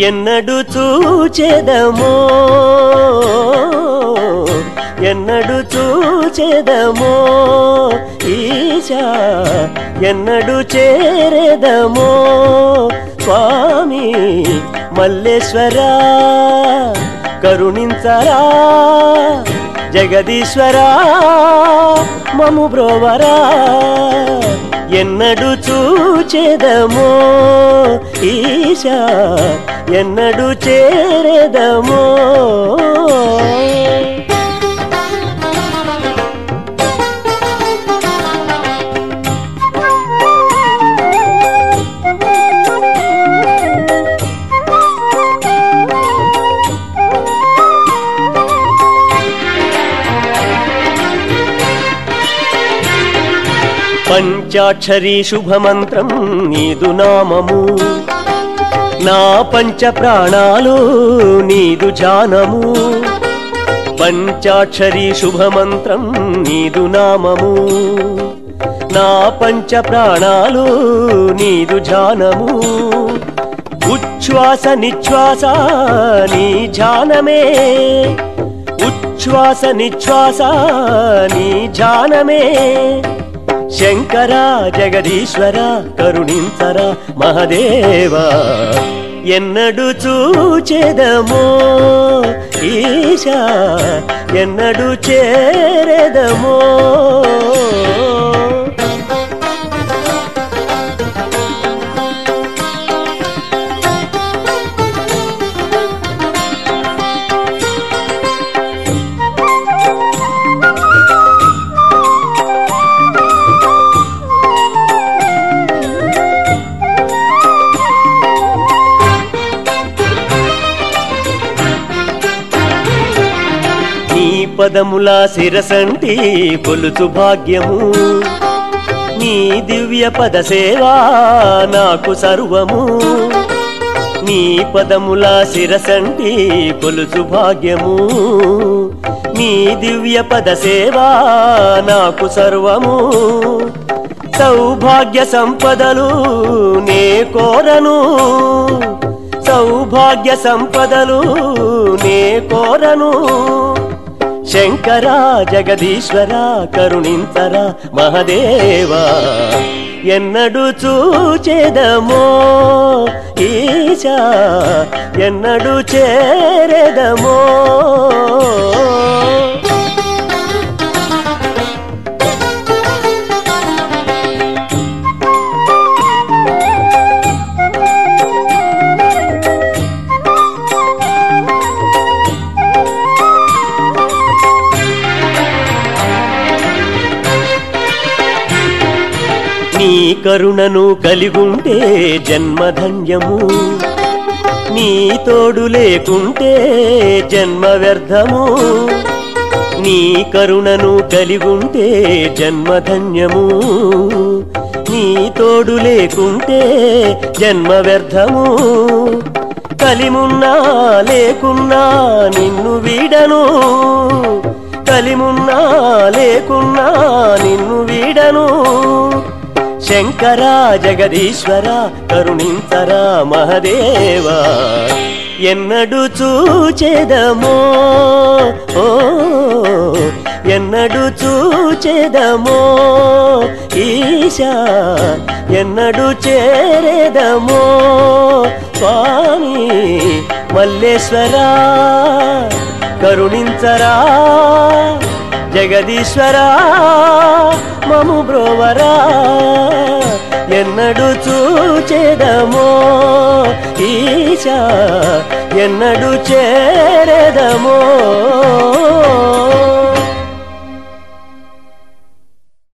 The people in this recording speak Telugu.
ఎన్నడు చూచెదమో ఎన్నడు చూచెదమో ఈశా ఎన్నడు చేరెదమో స్వామి మల్లేశ్వరా కరుణించరా జగదీశ్వరా మము బ్రోవరా ఎన్నడు చూచెదమో ఈశా ఎన్నడు చేరెదమో పంచాక్షరీ శుభమంత్రం నీదు నామము నా పంచ ప్రాణాలు నీదు జానము పంచాక్షరీ శుభమంత్రం నీదు నామము నా పంచ ప్రాణాలు నీదు జానము ఉచ్ఛ్వాస నిశ్వాస నీ జానమే ఉచ్ఛ్వాస నిశ్వాస నీ జానమే శంకర జగదీశ్వర కరుణించర మహదేవా ఎన్నడు చూచెదమో ఈశా ఎన్నడు చేరెదమో నీ పదముల శిరసంటి కొలుచు భాగ్యము నీ దివ్య పద సేవా నాకు సర్వము నీ పదముల శిరసంటి కొలుచు భాగ్యము నీ దివ్య పద సేవా నాకు సర్వము సౌభాగ్య సంపదలు నే కోరను సౌభాగ్య సంపదలు నే కోరను శంకర జగదీశ్వర కరుణించర మహదేవా ఎన్నడు చూచెదమో ఈశా ఎన్నడు చేరెదమో నీ కరుణను కలిగుంటే జన్మధన్యము నీ తోడు లేకుంటే జన్మ వ్యర్థము నీ కరుణను కలిగుంటే జన్మధన్యము నీ తోడు లేకుంటే జన్మ వ్యర్థము కలిమున్నా లేకున్నా నిన్ను వీడను కలిమున్నా లేకున్నా నిన్ను వీడను శంకర జగదీశ్వర కరుణించరా మహదేవా ఎన్నడు చూచెదమో ఓ ఎన్నడు చూచెదమో ఈశా ఎన్నడు చేరెదమో స్వామి మల్లేశ్వరా కరుణించరా జగదీశ్వరా మము బ్రోవరా ఎన్నడు చూచెదమో ఈశా ఎన్నడు చేరెదమో